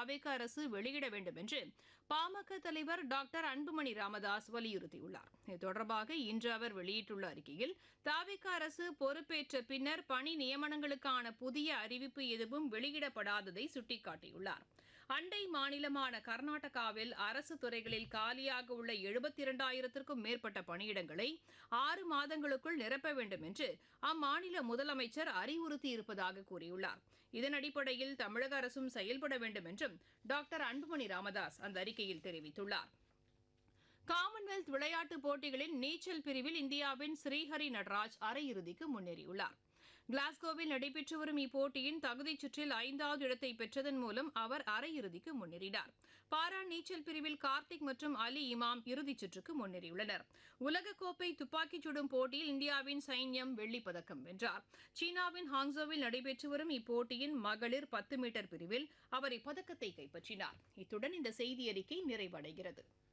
தாவேக அரசு வெளியிட வேண்டும் என்று பாமக தலைவர் டாக்டர் அன்புமணி ராமதாஸ் வலியுறுத்தியுள்ளார் இது தொடர்பாக இன்று அவர் வெளியிட்டுள்ள அறிக்கையில் தாவேக அரசு பொறுப்பேற்ற பின்னர் பணி நியமனங்களுக்கான புதிய அறிவிப்பு எதுவும் வெளியிடப்படாததை சுட்டிக்காட்டியுள்ளார் அண்டை மாநிலமான கர்நாடகாவில் அரசு துறைகளில் காலியாக உள்ள எழுபத்தி இரண்டாயிரத்திற்கும் மேற்பட்ட பணியிடங்களை ஆறு மாதங்களுக்குள் நிரப்ப வேண்டும் என்று அம்மாநில முதலமைச்சர் அறிவுறுத்தியிருப்பதாக கூறியுள்ளார் இதன் அடிப்படையில் தமிழக அரசும் செயல்பட வேண்டும் என்றும் டாக்டர் அன்புமணி ராமதாஸ் அந்த அறிக்கையில் தெரிவித்துள்ளார் காமன்வெல்த் விளையாட்டுப் போட்டிகளின் நீச்சல் பிரிவில் இந்தியாவின் ஸ்ரீஹரி நடராஜ் அரையிறுதிக்கு முன்னேறியுள்ளார் கிளாஸ்கோவில் நடைபெற்று வரும் இப்போட்டியின் தகுதிச் சுற்றில் ஐந்தாவது இடத்தை பெற்றதன் மூலம் அவர் அரையிறுதிக்கு முன்னேறினார் பாரா நீச்சல் பிரிவில் கார்த்திக் மற்றும் அலி இமாம் இறுதிச் சுற்றுக்கு முன்னேறியுள்ளனர் உலகக்கோப்பை துப்பாக்கிச் சுடும் போட்டியில் இந்தியாவின் சைன்யம் வெள்ளிப் பதக்கம் வென்றார் சீனாவின் ஹாங்ஸோவில் நடைபெற்று வரும் இப்போட்டியின் மகளிர் பத்து மீட்டர் பிரிவில் அவர் இப்பதக்கத்தை கைப்பற்றினார் இத்துடன் இந்த செய்தி அறிக்கை நிறைவடைகிறது